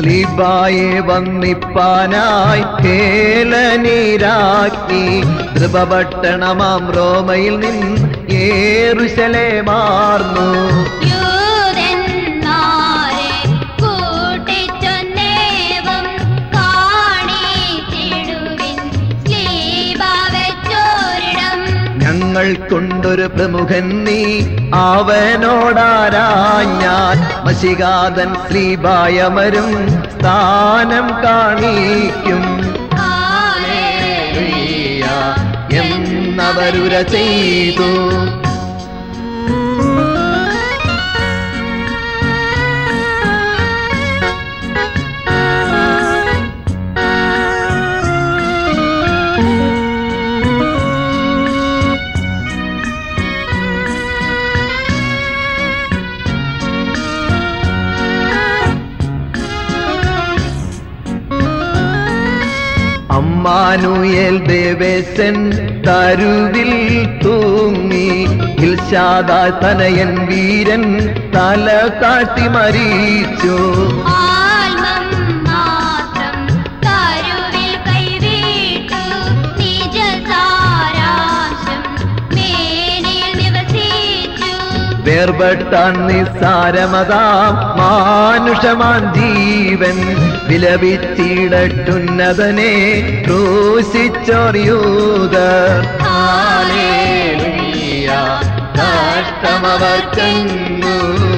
സ്ലീബായെ വന്നിപ്പാനായി കേളനീരാക്കി കൃപപട്ടണമാം റോമയിൽ നിന്ന് ഏറുശലേമാർന്നു യൂതന്മാരെ കൂട്ടിച്ചൊന്നേവം കാണിച്ചിടുവിൻ സ്ലീബാവെച്ചോരിടം ഞങ്ങൾ കൊണ്ടൊരു പ്രമുഖൻ നീ അവനോടാരാഞ്ഞാൽ മഷികാതൻ ശ്രീബായമരും സ്ഥാനം കാണിക്കും ഹല്ലേലൂയ എന്നവരുര ചെയ്തു അമ്മാനുയേൽ ദേവേശൻ തരുവിൽ തൂങ്ങി ഇൽഷാദ തനയൻ വീരൻ തല കാട്ടി മരിച്ചു ആൽമം മാത്രം തരുവിൽ കൈവീട്ടു നിജസാരാംശം മേനിൽ നിവസിച്ചു വേർപെട്ടാൻ നിസ്സാരമതാം മാനുഷമാൻ ജീവൻ വിലപിച്ചിടട്ടുന്നതനെ ക്രൂശിച്ചൊറിയൂതർ ഹാലേലൂയ കഷ്ടമവർക്കന്നു